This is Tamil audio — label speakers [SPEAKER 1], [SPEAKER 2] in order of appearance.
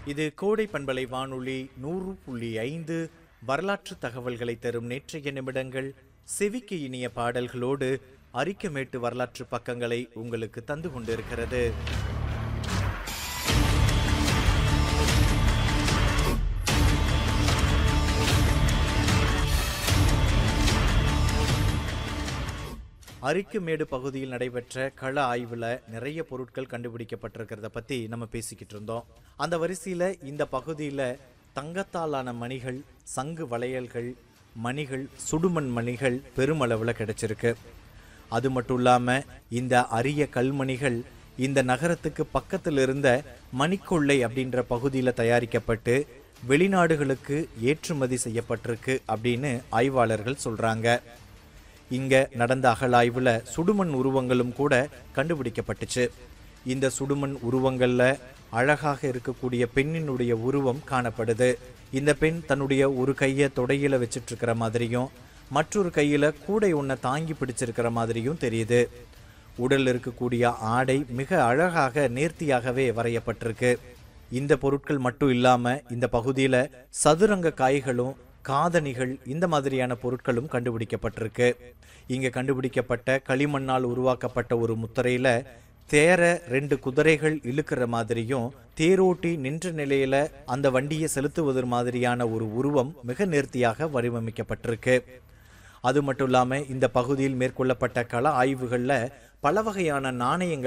[SPEAKER 1] இது கோடை பண்பலை வானொலி நூறு புள்ளி ஐந்து வரலாற்று தகவல்களை தரும் நேற்றைய நிமிடங்கள் செவிக்கு இனிய பாடல்களோடு அரிக்கமேட்டு வரலாற்று பக்கங்களை உங்களுக்கு தந்து கொண்டிருக்கிறது அரிக்குமேடு பகுதியில் நடைபெற்ற கள ஆய்வுல நிறைய பொருட்கள் கண்டுபிடிக்கப்பட்டிருக்கிறத பத்தி நம்ம பேசிக்கிட்டு இருந்தோம் அந்த வரிசையில இந்த பகுதியில தங்கத்தாலான மணிகள் சங்கு வளையல்கள் மணிகள் சுடுமண் மணிகள் பெருமளவுல கிடைச்சிருக்கு அது மட்டும் இல்லாம இந்த அரிய கல்மணிகள் இந்த நகரத்துக்கு பக்கத்தில் இருந்த மணிக்கொள்ளை அப்படின்ற பகுதியில தயாரிக்கப்பட்டு வெளிநாடுகளுக்கு ஏற்றுமதி செய்யப்பட்டிருக்கு அப்படின்னு ஆய்வாளர்கள் சொல்றாங்க இங்க நடந்த அகழாய்வுல சுடுமண் உருவங்களும் கூட கண்டுபிடிக்கப்பட்டுச்சு இந்த சுடுமண் உருவங்கள்ல அழகாக இருக்கக்கூடிய பெண்ணினுடைய உருவம் காணப்படுது இந்த பெண் தன்னுடைய ஒரு கையை தொடையில வச்சிட்டு இருக்கிற மாதிரியும் மற்றொரு கையில கூடை ஒன்றை தாங்கி பிடிச்சிருக்கிற மாதிரியும் தெரியுது உடல்ல இருக்கக்கூடிய ஆடை மிக அழகாக நேர்த்தியாகவே வரையப்பட்டிருக்கு இந்த பொருட்கள் மட்டும் இல்லாம இந்த பகுதியில சதுரங்க காய்களும் காதணிகள் இந்த மாதிரியான பொருட்களும் கண்டுபிடிக்கப்பட்டிருக்கு இங்க கண்டுபிடிக்கப்பட்ட களிமண்ணால் உருவாக்கப்பட்ட ஒரு முத்திரையில தேர ரெண்டு குதிரைகள் இழுக்கிற மாதிரியும் தேரோட்டி நின்ற நிலையில அந்த வண்டியை செலுத்துவது மாதிரியான ஒரு உருவம் மிக நேர்த்தியாக வடிவமைக்கப்பட்டிருக்கு அது மட்டும் இல்லாம இந்த பகுதியில் மேற்கொள்ளப்பட்ட கள ஆய்வுகள்ல பல வகையான நாணயங்கள்